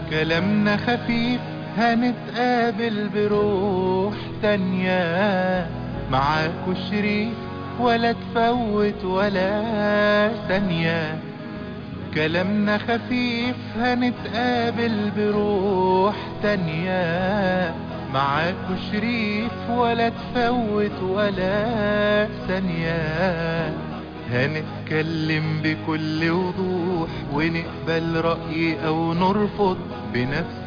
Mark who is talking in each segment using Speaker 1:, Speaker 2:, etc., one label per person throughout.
Speaker 1: كلامنا خفيف هنتقابل بروح تانية معاكوا شريف ولا تفوت ولا ثانية كلامنا خفيف هنتقابل بروح تانية معاكوا شريف ولا تفوت ولا ثانية هنتكلم بكل وضوح ونقبل رأي أو نرفض بنفس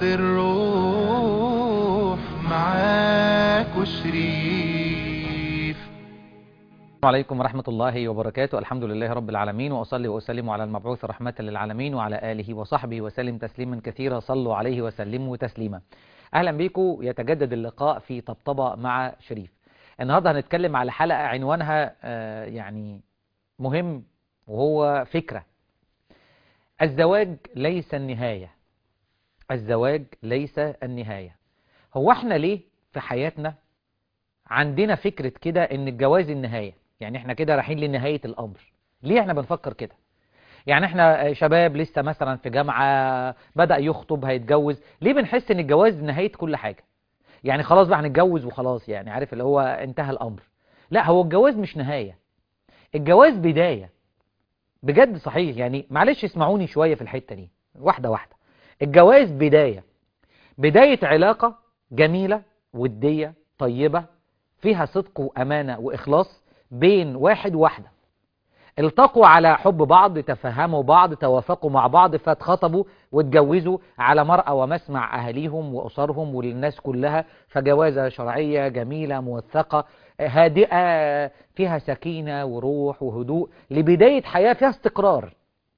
Speaker 1: الروح معاكوا شريف
Speaker 2: السلام عليكم ورحمة الله وبركاته الحمد لله رب العالمين وأصلي وأسلم على المبعوث رحمة للعالمين وعلى آله وصحبه وسلم تسليما كثيرا صلوا عليه وسلموا تسليما أهلا بكم يتجدد اللقاء في طبطبة مع شريف النهاردة هنتكلم على حلقة عنوانها آه، يعني مهم وهو فكرة الزواج ليس النهاية الزواج ليس النهاية هو احنا ليه في حياتنا عندنا فكرة كده ان الجواز النهاية يعني احنا كده رايحين لنهاية الامر ليه احنا بنفكر كده يعني احنا شباب لسه مثلا في جامعة بدأ يخطب هيتجوز ليه بنحس ان الجواز نهاية كل حاجة يعني خلاص بقى هنتجوز وخلاص يعني عارف اللي هو انتهى الامر لا هو الجواز مش نهاية الجواز بداية بجد صحيح يعني معلش اسمعوني شوية في الحتة دي واحدة واحدة الجواز بداية بداية علاقة جميلة ودية طيبة فيها صدق وأمانة وإخلاص بين واحد وواحدة التقوا على حب بعض تفهموا بعض توافقوا مع بعض فاتخطبوا واتجوزوا على مرأى ومسمع أهليهم وأسرهم والناس كلها فجوازة شرعية جميلة موثقة هادئة فيها سكينة وروح وهدوء لبداية حياة فيها استقرار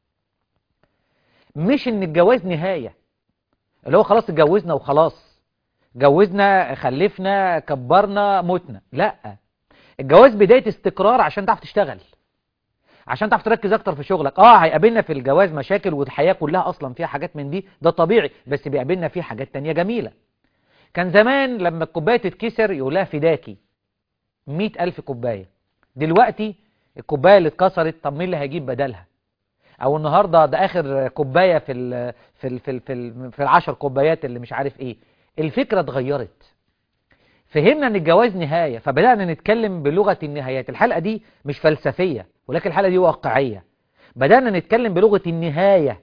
Speaker 2: مش ان الجواز نهاية اللي هو خلاص اتجوزنا وخلاص جوزنا خلفنا كبرنا متنا لا الجواز بداية استقرار عشان تعرف تشتغل عشان تعرف تركز اكتر في شغلك اه هيقابلنا في الجواز مشاكل والحياة كلها اصلا فيها حاجات من دي ده طبيعي بس بيقابلنا فيه حاجات تانية جميلة كان زمان لما الكوباية تتكسر يقولها فداكي مئة ألف كوباية دلوقتي الكوباية اللي اتكسرت طب مين اللي هيجيب بدلها او النهارده ده اخر كوبايه في ال في ال في ال في, ال في العشر كوبايات اللي مش عارف ايه الفكره اتغيرت فهمنا ان الجواز نهايه فبدانا نتكلم بلغه النهايات الحلقه دي مش فلسفيه ولكن الحلقه دي واقعيه بدانا نتكلم بلغه النهايه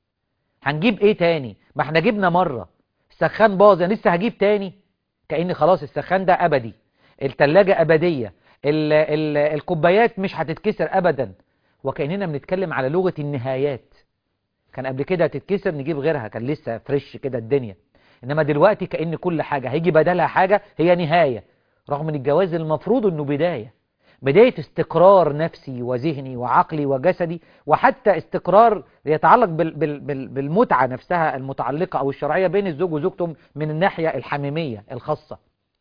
Speaker 2: هنجيب ايه تاني ما احنا جبنا مره السخان باظ انا لسه هجيب تاني كأن خلاص السخان ده ابدي التلاجة ابديه ال ال الكوبايات مش هتتكسر ابدا وكأننا بنتكلم على لغة النهايات كان قبل كده تتكسر نجيب غيرها كان لسه فريش كده الدنيا إنما دلوقتي كأن كل حاجة هيجي بدلها حاجة هي نهاية رغم ان الجواز المفروض انه بداية بداية استقرار نفسي وذهني وعقلي وجسدي وحتى استقرار يتعلق بال بال بال بالمتعة نفسها المتعلقة أو الشرعية بين الزوج وزوجته من الناحية الحميمية الخاصة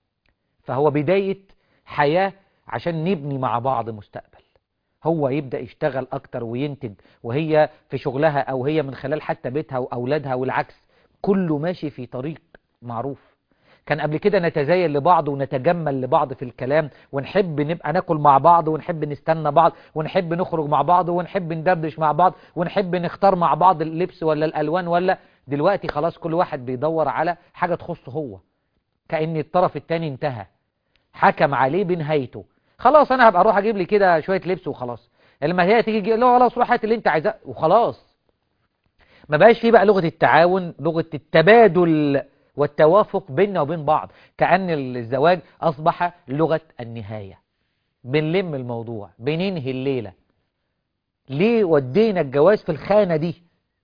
Speaker 2: فهو بداية حياة عشان نبني مع بعض مستقبل هو يبدأ يشتغل أكتر وينتج وهي في شغلها أو هي من خلال حتى بيتها وأولادها والعكس كله ماشي في طريق معروف كان قبل كده نتزاين لبعض ونتجمل لبعض في الكلام ونحب نبقى ناكل مع بعض ونحب نستنى بعض ونحب نخرج مع بعض ونحب ندردش مع بعض ونحب نختار مع بعض اللبس ولا الألوان ولا دلوقتي خلاص كل واحد بيدور على حاجة تخصه هو كأن الطرف التاني انتهى حكم عليه بنهايته خلاص انا هبقى اروح اجيب لي كده شويه لبس وخلاص لما هي تيجي لا خلاص روح هات اللي انت عايزاه وخلاص ما بقاش في بقى لغه التعاون لغه التبادل والتوافق بيننا وبين بعض كأن الزواج أصبح لغة النهاية بنلم الموضوع بننهي الليلة ليه ودينا الجواز في الخانة دي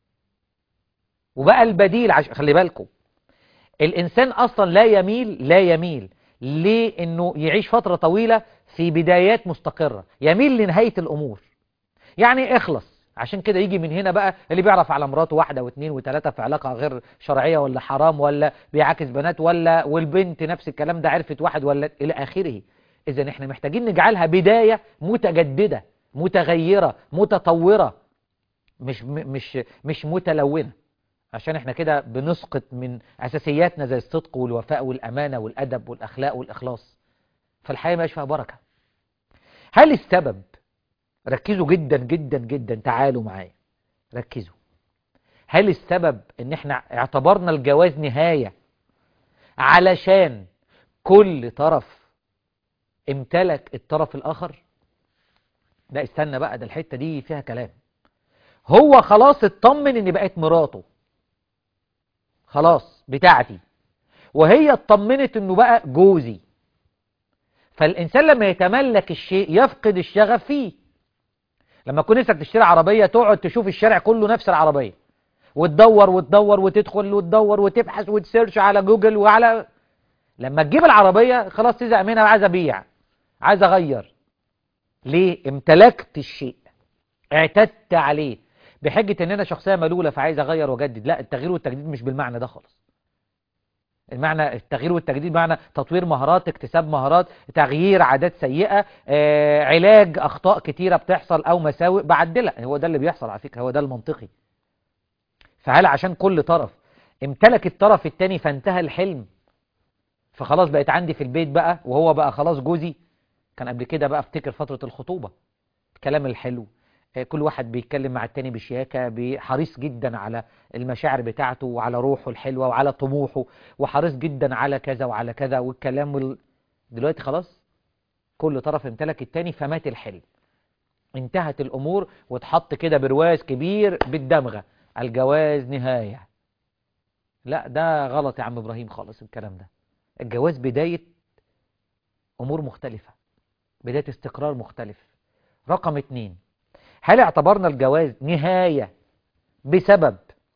Speaker 2: وبقى البديل عش... خلي بالكم الإنسان أصلا لا يميل لا يميل ليه انه يعيش فترة طويلة في بدايات مستقرة يميل لنهاية الامور يعني اخلص عشان كده يجي من هنا بقى اللي بيعرف على مراته واحدة واثنين وثلاثة في علاقة غير شرعية ولا حرام ولا بيعاكس بنات ولا والبنت نفس الكلام ده عرفت واحد ولا الى اخره اذا احنا محتاجين نجعلها بداية متجددة متغيرة متطورة مش مش مش متلونة عشان احنا كده بنسقط من اساسياتنا زي الصدق والوفاء والامانه والادب والاخلاق والاخلاص فالحياه ما فيها بركه هل السبب ركزوا جدا جدا جدا تعالوا معايا ركزوا هل السبب ان احنا اعتبرنا الجواز نهاية علشان كل طرف امتلك الطرف الاخر لا استنى بقى ده الحتة دي فيها كلام هو خلاص اطمن ان بقت مراته خلاص بتاعتي وهي اطمنت انه بقى جوزي فالانسان لما يتملك الشيء يفقد الشغف فيه لما تكون نفسك تشتري عربية تقعد تشوف الشارع كله نفس العربية وتدور وتدور وتدخل وتدور وتبحث وتسيرش على جوجل وعلى لما تجيب العربية خلاص تزهق منها وعايز ابيع عايز اغير ليه امتلكت الشيء اعتدت عليه بحجة ان انا شخصية ملولة فعايز اغير واجدد لا التغيير والتجديد مش بالمعنى ده خالص المعنى التغيير والتجديد معنى تطوير مهارات اكتساب مهارات تغيير عادات سيئة آه، علاج اخطاء كتيرة بتحصل او مساوئ بعدلها هو ده اللي بيحصل على فكرة هو ده المنطقي فهل عشان كل طرف امتلك الطرف التاني فانتهى الحلم فخلاص بقت عندي في البيت بقى وهو بقى خلاص جوزي كان قبل كده بقى افتكر فترة الخطوبة الكلام الحلو آه، كل واحد بيتكلم مع التاني بشياكة بحريص جدا على المشاعر بتاعته وعلى روحه الحلوة وعلى طموحه وحريص جدا على كذا وعلى كذا والكلام وال... دلوقتي خلاص كل طرف امتلك التاني فمات الحلم انتهت الأمور واتحط كده برواز كبير بالدمغة الجواز نهاية لا ده غلط يا عم إبراهيم خالص الكلام ده الجواز بداية أمور مختلفة بداية استقرار مختلف رقم اتنين هل اعتبرنا الجواز نهاية بسبب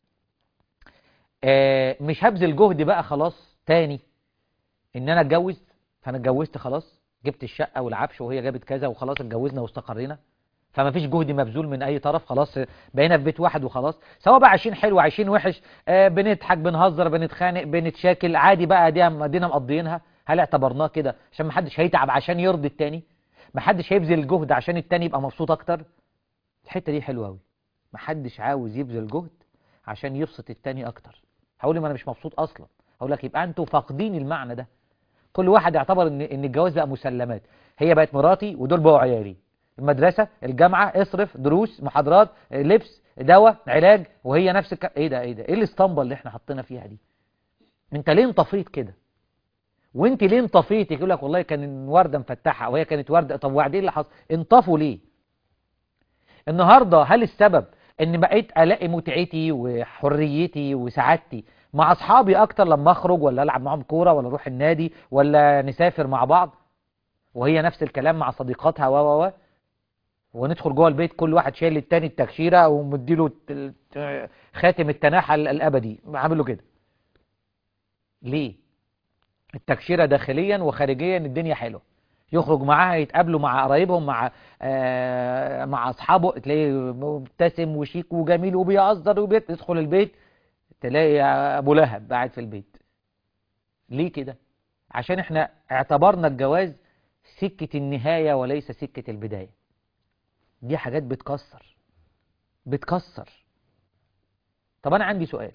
Speaker 2: آه مش هبذل جهد بقى خلاص تاني ان انا اتجوز فانا اتجوزت خلاص جبت الشقة والعفش وهي جابت كذا وخلاص اتجوزنا واستقرينا فما فيش جهد مبذول من اي طرف خلاص بقينا في بيت واحد وخلاص سواء بقى عايشين حلو عايشين وحش آه بنضحك بنهزر بنتخانق بنتشاكل عادي بقى دي ادينا مقضيينها هل اعتبرناه كده عشان محدش هيتعب عشان يرضي التاني محدش هيبذل جهد عشان التاني يبقى مبسوط اكتر الحته دي حلوه قوي محدش عاوز يبذل جهد عشان يبسط التاني اكتر هقول ما انا مش مبسوط اصلا هقول لك يبقى انتوا فاقدين المعنى ده كل واحد يعتبر ان ان الجواز بقى مسلمات هي بقت مراتي ودول بقوا عيالي المدرسه الجامعه اصرف دروس محاضرات لبس دواء علاج وهي نفس الك... ايه ده ايه ده ايه الاسطمبه اللي احنا حطينا فيها دي انت ليه انطفيت كده وانت ليه انطفيت يقول لك والله كان ورده مفتحه وهي كانت ورده طب وبعدين اللي حصل انطفوا ليه النهاردة هل السبب ان بقيت الاقي متعتي وحريتي وسعادتي مع اصحابي اكتر لما اخرج ولا العب معاهم كورة ولا اروح النادي ولا نسافر مع بعض وهي نفس الكلام مع صديقاتها و و و وندخل جوه البيت كل واحد شايل للتاني التكشيرة ومديله الت- خاتم التناحة الابدي عامل له كده ليه التكشيرة داخليا وخارجيا الدنيا حلوه يخرج معاها يتقابلوا مع قرايبهم مع آه مع اصحابه تلاقيه مبتسم وشيك وجميل وبيهزر وبيدخل البيت تلاقي ابو لهب قاعد في البيت ليه كده عشان احنا اعتبرنا الجواز سكة النهاية وليس سكة البداية دي حاجات بتكسر بتكسر طب انا عندي سؤال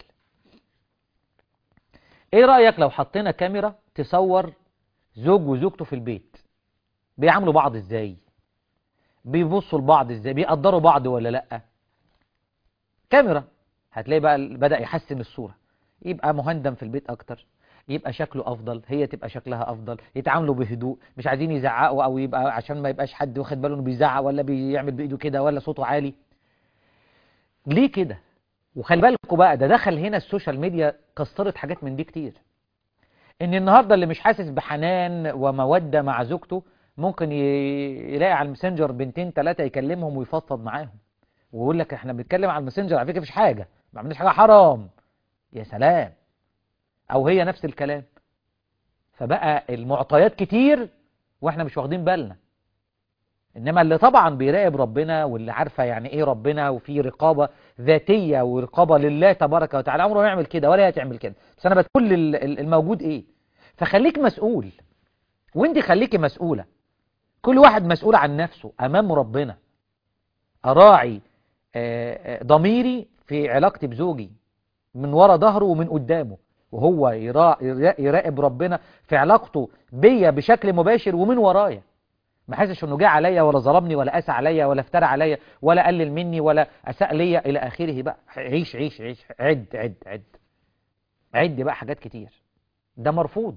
Speaker 2: ايه رأيك لو حطينا كاميرا تصور زوج وزوجته في البيت بيعاملوا بعض ازاي بيبصوا لبعض ازاي بيقدروا بعض ولا لا كاميرا هتلاقي بقى بدأ يحسن الصورة يبقى مهندم في البيت اكتر يبقى شكله افضل هي تبقى شكلها افضل يتعاملوا بهدوء مش عايزين يزعقوا او يبقى عشان ما يبقاش حد واخد باله انه بيزعق ولا بيعمل بايده كده ولا صوته عالي ليه كده وخلي بالكوا بقى ده دخل هنا السوشيال ميديا كسرت حاجات من دي كتير ان النهارده اللي مش حاسس بحنان ومودة مع زوجته ممكن ي- يلاقي على الماسنجر بنتين ثلاثة يكلمهم ويفضفض معاهم ويقول لك احنا بنتكلم على الماسنجر على فكرة مفيش حاجة ما عملناش حاجة حرام يا سلام او هي نفس الكلام فبقى المعطيات كتير واحنا مش واخدين بالنا انما اللي طبعا بيراقب ربنا واللي عارفه يعني ايه ربنا وفي رقابه ذاتيه ورقابه لله تبارك وتعالى عمره ما يعمل كده ولا هتعمل كده بس انا بقول ال- ال- الموجود ايه فخليك مسؤول وانت خليكي مسؤوله كل واحد مسؤول عن نفسه امام ربنا اراعي آه، آه، ضميري في علاقتي بزوجي من ورا ظهره ومن قدامه وهو يرا- يرا- يراقب ربنا في علاقته بيا بشكل مباشر ومن ورايا ما حسش انه جه عليا ولا ظلمني ولا قاسى عليا ولا افترى عليا ولا قلل مني ولا اساء ليا الى اخره بقى عيش عيش عيش عد عد عد عد بقى حاجات كتير ده مرفوض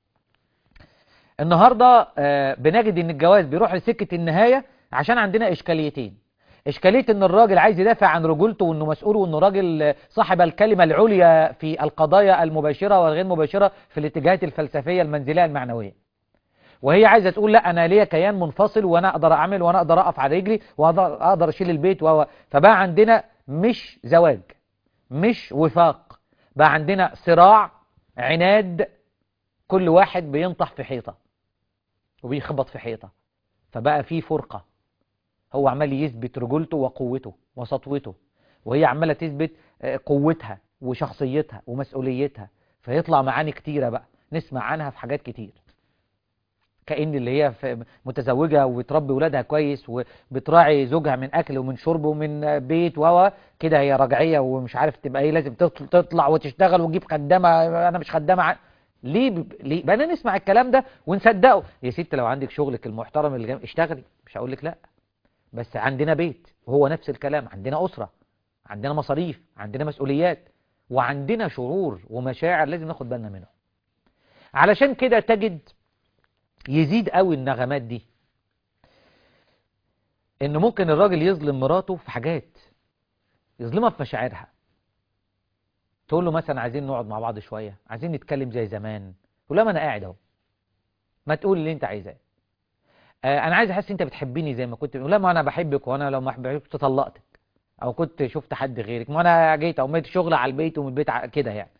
Speaker 2: النهارده آه، بنجد ان الجواز بيروح لسكه النهايه عشان عندنا اشكاليتين اشكاليه ان الراجل عايز يدافع عن رجولته وانه مسؤول وانه راجل آه، صاحب الكلمه العليا في القضايا المباشره والغير مباشره في الاتجاهات الفلسفيه المنزليه المعنويه وهي عايزه تقول لا انا ليا كيان منفصل وانا اقدر اعمل وانا اقدر اقف على رجلي واقدر اقدر اشيل البيت و فبقى عندنا مش زواج مش وفاق بقى عندنا صراع عناد كل واحد بينطح في حيطه وبيخبط في حيطه فبقى في فرقه هو عمال يثبت رجولته وقوته وسطوته وهي عماله تثبت آه، قوتها وشخصيتها ومسؤوليتها فيطلع معاني كتيره بقى نسمع عنها في حاجات كتير كأن اللي هي في- متزوجة وبتربي ولادها كويس وبتراعي زوجها من أكل ومن شرب ومن بيت و كده هي رجعية ومش عارف تبقى ايه لازم تطل- تطلع وتشتغل وتجيب خدامة أنا مش خدامة ع- ليه ب... ليه بقى نسمع الكلام ده ونصدقه يا ست لو عندك شغلك المحترم اللي جم... اشتغلي مش هقول لك لا بس عندنا بيت وهو نفس الكلام عندنا أسرة عندنا مصاريف عندنا مسؤوليات وعندنا شعور ومشاعر لازم ناخد بالنا منها علشان كده تجد يزيد قوي النغمات دي ان ممكن الراجل يظلم مراته في حاجات يظلمها في مشاعرها تقول له مثلا عايزين نقعد مع بعض شويه عايزين نتكلم زي زمان تقول لها ما انا قاعد اهو ما تقول اللي انت عايزاه آه انا عايز احس انت بتحبني زي ما كنت لا ما انا بحبك وانا لو ما بحبك كنت طلقتك او كنت شفت حد غيرك ما انا جيت او ميت شغل على البيت ومن البيت ع- كده يعني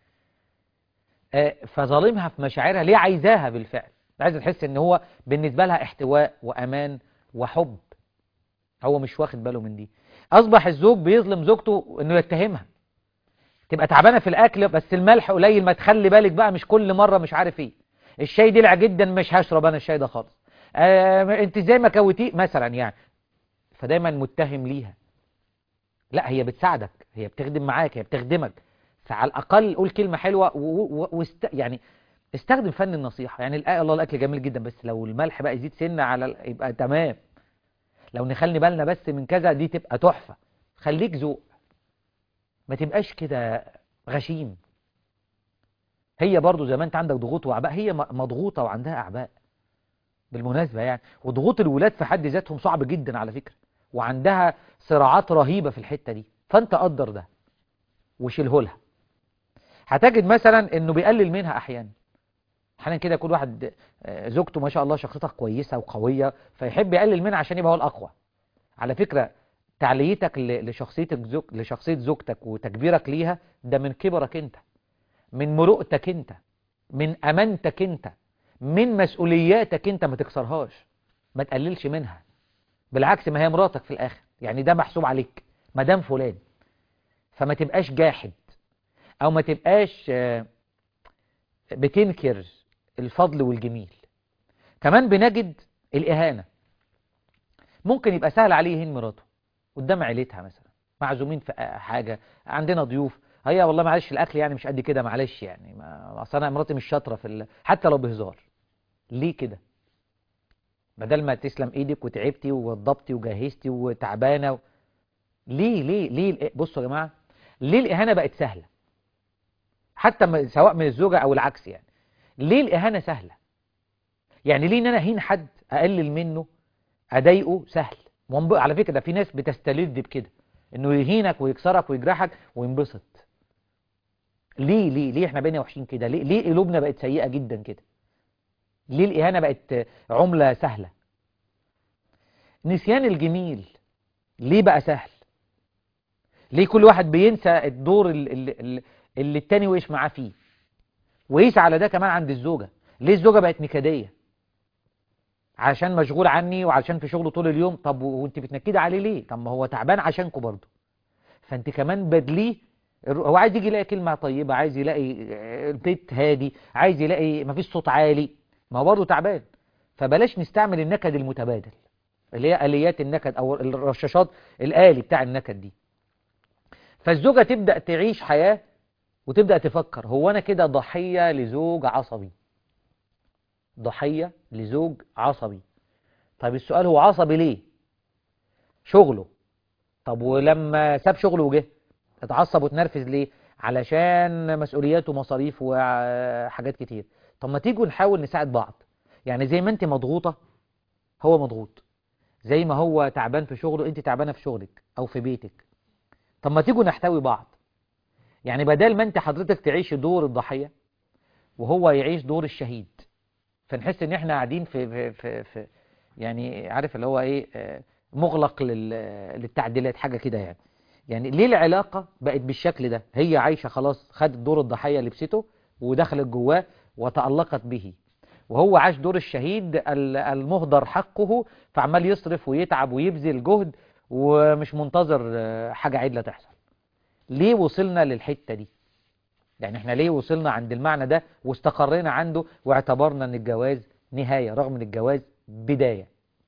Speaker 2: آه فظالمها في مشاعرها ليه عايزاها بالفعل عايزه تحس ان هو بالنسبه لها احتواء وامان وحب هو مش واخد باله من دي اصبح الزوج بيظلم زوجته انه يتهمها تبقى تعبانه في الاكل بس الملح قليل ما تخلي بالك بقى مش كل مره مش عارف ايه الشاي دلع جدا مش هشرب انا الشاي ده خالص آه انت ازاي ما كوتيه مثلا يعني فدايما متهم ليها لا هي بتساعدك هي بتخدم معاك هي بتخدمك فعلى الاقل قول كلمه حلوه و... و... واست... يعني استخدم فن النصيحه يعني الآية الله الاكل جميل جدا بس لو الملح بقى يزيد سنه على ال- يبقى تمام لو نخلي بالنا بس من كذا دي تبقى تحفه خليك ذوق ما تبقاش كده غشيم هي برضو زي ما انت عندك ضغوط واعباء هي م- مضغوطه وعندها اعباء بالمناسبه يعني وضغوط الولاد في حد ذاتهم صعب جدا على فكره وعندها صراعات رهيبه في الحته دي فانت قدر ده وشيله لها هتجد مثلا انه بيقلل منها احيانا احيانا كده كل واحد آه، زوجته ما شاء الله شخصيتها كويسه وقويه فيحب يقلل منها عشان يبقى هو الاقوى على فكره تعليتك ل- لشخصيتك زوج لشخصيه زوجتك وتكبيرك ليها ده من كبرك انت من مروءتك انت من امانتك انت من مسؤولياتك انت ما تكسرهاش ما تقللش منها بالعكس ما هي مراتك في الاخر يعني ده محسوب عليك مدام فلان فما تبقاش جاحد او ما تبقاش آه، بتنكر الفضل والجميل كمان بنجد الإهانة ممكن يبقى سهل عليه يهين مراته قدام عيلتها مثلا معزومين في حاجة عندنا ضيوف هي والله معلش الأكل يعني مش قد كده معلش يعني ما أصل أنا مراتي مش شاطرة في ال... حتى لو بهزار ليه كده بدل ما تسلم ايدك وتعبتي ووضبتي وجهزتي وتعبانه و... ليه ليه ليه الإ- بصوا يا جماعه ليه الاهانه بقت سهله حتى م- سواء من الزوجه او العكس يعني ليه الاهانه سهله يعني ليه ان انا اهين حد اقلل منه اضايقه سهل وانب- على فكره ده في ناس بتستلذ بكده انه يهينك ويكسرك ويجرحك وينبسط ليه ليه ليه احنا بقينا وحشين كده ليه ليه قلوبنا بقت سيئه جدا كده ليه الإهانة بقت عملة سهلة نسيان الجميل ليه بقى سهل ليه كل واحد بينسى الدور اللي, اللي, اللي التاني وقف معاه فيه وقيس على ده كمان عند الزوجة ليه الزوجة بقت نكدية عشان مشغول عني وعشان في شغله طول اليوم طب وانت بتنكدي عليه ليه طب ما هو تعبان عشانكم برضه فانت كمان بدليه الر- هو عايز يجي يلاقي كلمة طيبة عايز يلاقي البيت هادي عايز يلاقي مفيش صوت عالي ما هو برضه تعبان فبلاش نستعمل النكد المتبادل اللي هي آليات النكد أو الرشاشات الآلي بتاع النكد دي فالزوجة تبدأ تعيش حياة وتبدأ تفكر هو أنا كده ضحية لزوج عصبي ضحية لزوج عصبي طيب السؤال هو عصبي ليه شغله طب ولما ساب شغله وجه اتعصب واتنرفز ليه علشان مسؤوليات ومصاريف وحاجات كتير طب ما تيجوا نحاول نساعد بعض يعني زي ما انت مضغوطة هو مضغوط زي ما هو تعبان في شغله انت تعبانة في شغلك او في بيتك طب ما تيجوا نحتوي بعض يعني بدل ما انت حضرتك تعيش دور الضحية وهو يعيش دور الشهيد فنحس ان احنا قاعدين في, في, في, في يعني عارف اللي هو ايه آه، مغلق لل- للتعديلات حاجة كده يعني يعني ليه العلاقة بقت بالشكل ده هي عايشة خلاص خدت دور الضحية لبسته ودخلت جواه وتألقت به وهو عاش دور الشهيد ال- المهدر حقه فعمال يصرف ويتعب ويبذل جهد ومش منتظر آه، حاجة عدلة تحصل ليه وصلنا للحتة دي يعني احنا ليه وصلنا عند المعنى ده واستقرينا عنده واعتبرنا ان الجواز نهاية رغم ان الجواز بداية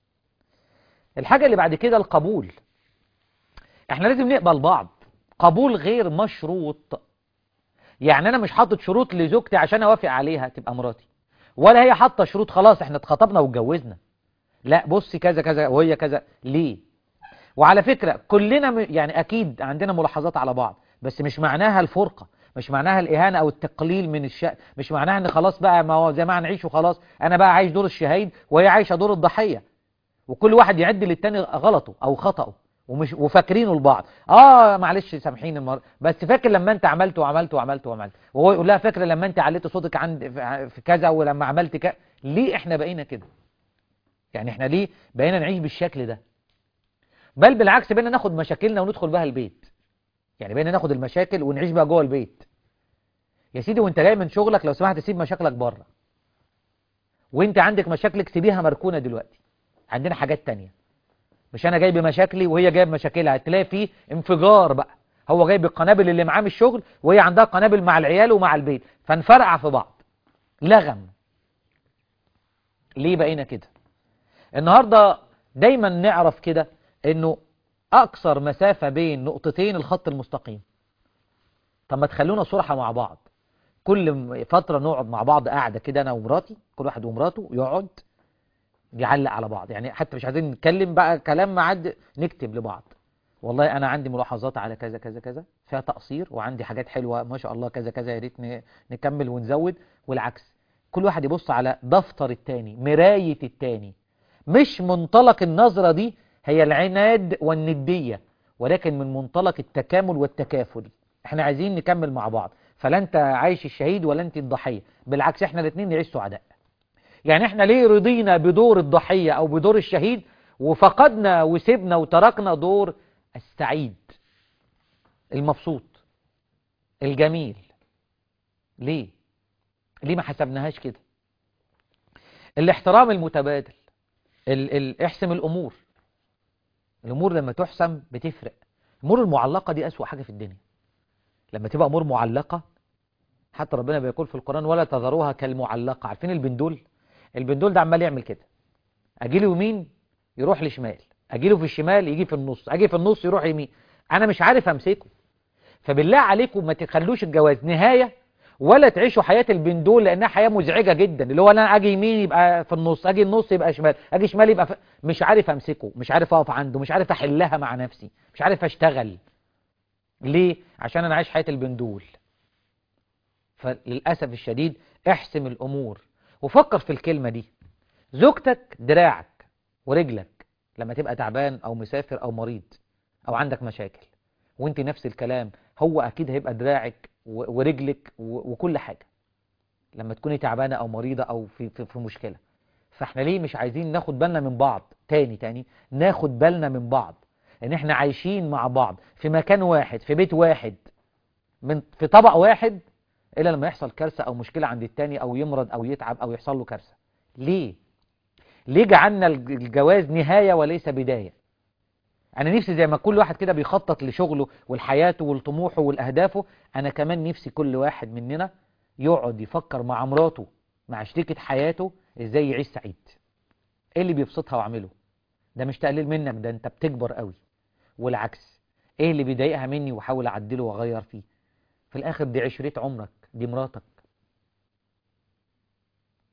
Speaker 2: الحاجة اللي بعد كده القبول احنا لازم نقبل بعض قبول غير مشروط يعني انا مش حاطط شروط لزوجتي عشان اوافق عليها تبقى مراتي ولا هي حاطه شروط خلاص احنا اتخطبنا واتجوزنا لا بصي كذا كذا وهي كذا ليه وعلى فكرة كلنا م- يعني اكيد عندنا ملاحظات على بعض بس مش معناها الفرقة مش معناها الإهانة أو التقليل من الشأن مش معناها إن خلاص بقى ما هو زي ما هنعيش وخلاص أنا بقى عايش دور الشهيد وهي عايشة دور الضحية وكل واحد يعد للتاني غلطه أو خطأه ومش وفاكرينه لبعض اه معلش سامحيني المر... بس فاكر لما انت عملت وعملت وعملت وعملت وهو يقول لها فاكره لما انت عليت صوتك عند في- في كذا ولما عملت كذا ليه احنا بقينا كده يعني احنا ليه بقينا نعيش بالشكل ده بل بالعكس بقينا ناخد مشاكلنا وندخل بها البيت يعني بقينا ناخد المشاكل ونعيش بقى جوه البيت يا سيدي وانت جاي من شغلك لو سمحت سيب مشاكلك بره وانت عندك مشاكلك سيبيها مركونة دلوقتي عندنا حاجات تانية مش انا جاي بمشاكلي وهي جايه بمشاكلها هتلاقي فيه انفجار بقى هو جايب القنابل اللي معاه من الشغل وهي عندها قنابل مع العيال ومع البيت فنفرقع في بعض لغم ليه بقينا كده النهاردة دايما نعرف كده انه اقصر مسافة بين نقطتين الخط المستقيم طب ما تخلونا صرحة مع بعض كل م- فترة نقعد مع بعض قاعدة كده انا ومراتي كل واحد ومراته يقعد يعلق على بعض يعني حتى مش عايزين نتكلم بقى كلام معد نكتب لبعض والله انا عندي ملاحظات على كذا كذا كذا فيها تقصير وعندي حاجات حلوة ما شاء الله كذا كذا يا ريت ن- نكمل ونزود والعكس كل واحد يبص على دفتر التاني مراية التاني مش منطلق النظرة دي هي العناد والندية ولكن من منطلق التكامل والتكافل احنا عايزين نكمل مع بعض فلا انت عايش الشهيد ولا انت الضحية بالعكس احنا الاثنين نعيش سعداء يعني احنا ليه رضينا بدور الضحية او بدور الشهيد وفقدنا وسبنا وتركنا دور السعيد المبسوط الجميل ليه ليه ما حسبناهاش كده الاحترام المتبادل ال ال احسم الامور الامور لما تحسم بتفرق الامور المعلقه دي اسوأ حاجه في الدنيا لما تبقى امور معلقه حتى ربنا بيقول في القران ولا تذروها كالمعلقه عارفين البندول البندول ده عمال يعمل كده اجي له يمين يروح لشمال اجي له في الشمال يجي في النص اجي في النص يروح يمين انا مش عارف امسكه فبالله عليكم ما تخلوش الجواز نهايه ولا تعيشوا حياة البندول لأنها حياة مزعجة جدا اللي هو أنا أجي يمين يبقى في النص أجي النص يبقى شمال أجي شمال يبقى في... مش عارف أمسكه مش عارف أقف عنده مش عارف أحلها مع نفسي مش عارف أشتغل ليه؟ عشان أنا عايش حياة البندول فللأسف الشديد احسم الأمور وفكر في الكلمة دي زوجتك دراعك ورجلك لما تبقى تعبان أو مسافر أو مريض أو عندك مشاكل وانت نفس الكلام هو أكيد هيبقى دراعك و- ورجلك و- وكل حاجة لما تكوني تعبانة أو مريضة أو في, في, في مشكلة فاحنا ليه مش عايزين ناخد بالنا من بعض تاني تاني ناخد بالنا من بعض ان احنا عايشين مع بعض في مكان واحد في بيت واحد من في طبق واحد الا لما يحصل كارثة او مشكلة عند التاني او يمرض او يتعب او يحصل له كارثة ليه ليه جعلنا الج- الجواز نهاية وليس بداية انا نفسي زي ما كل واحد كده بيخطط لشغله ولحياته ولطموحه ولاهدافه انا كمان نفسي كل واحد مننا يقعد يفكر مع مراته مع شريكة حياته ازاي يعيش سعيد ايه اللي بيبسطها واعمله ده مش تقليل منك ده انت بتكبر قوي والعكس ايه اللي بيضايقها مني واحاول اعدله واغير فيه في الاخر دي عشرة عمرك دي مراتك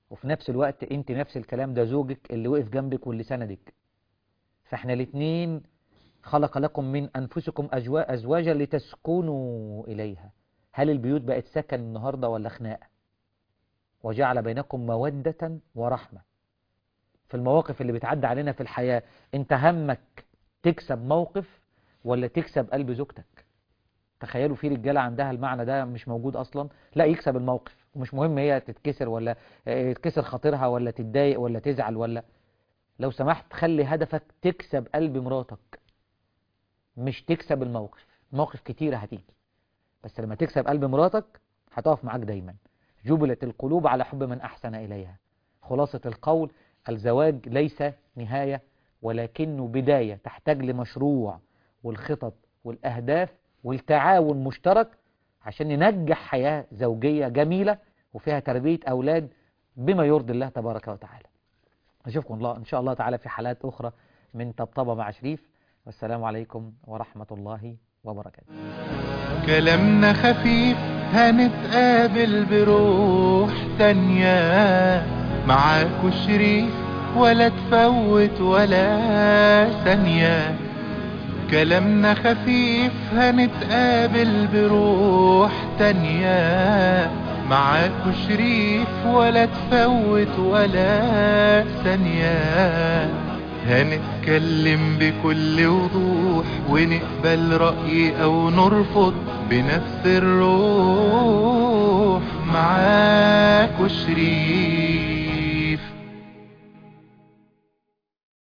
Speaker 2: وفي نفس الوقت انت نفس الكلام ده زوجك اللي وقف جنبك واللي سندك فاحنا الاتنين خلق لكم من أنفسكم أجوا- أزواجا لتسكنوا إليها هل البيوت بقت سكن النهاردة ولا خناقة وجعل بينكم مودة ورحمة في المواقف اللي بتعدي علينا في الحياة انت همك تكسب موقف ولا تكسب قلب زوجتك تخيلوا في رجالة عندها المعنى ده مش موجود أصلا لا يكسب الموقف ومش مهم هي تتكسر ولا اه، يتكسر خاطرها ولا تتضايق ولا تزعل ولا لو سمحت خلي هدفك تكسب قلب مراتك مش تكسب الموقف موقف كتير هتيجي بس لما تكسب قلب مراتك هتقف معاك دايما جبلت القلوب على حب من أحسن إليها خلاصة القول الزواج ليس نهاية ولكنه بداية تحتاج لمشروع والخطط والأهداف والتعاون مشترك عشان ننجح حياة زوجية جميلة وفيها تربية أولاد بما يرضي الله تبارك وتعالى أشوفكم الله إن شاء الله تعالى في حالات أخرى من طبطبة مع شريف والسلام عليكم ورحمة الله وبركاته
Speaker 1: كلامنا خفيف هنتقابل بروح تانية معاكو شريف ولا تفوت ولا ثانية كلامنا خفيف هنتقابل بروح تانية معاكو شريف ولا تفوت ولا ثانية هنتكلم بكل وضوح ونقبل رأي أو نرفض بنفس الروح معاكو شريك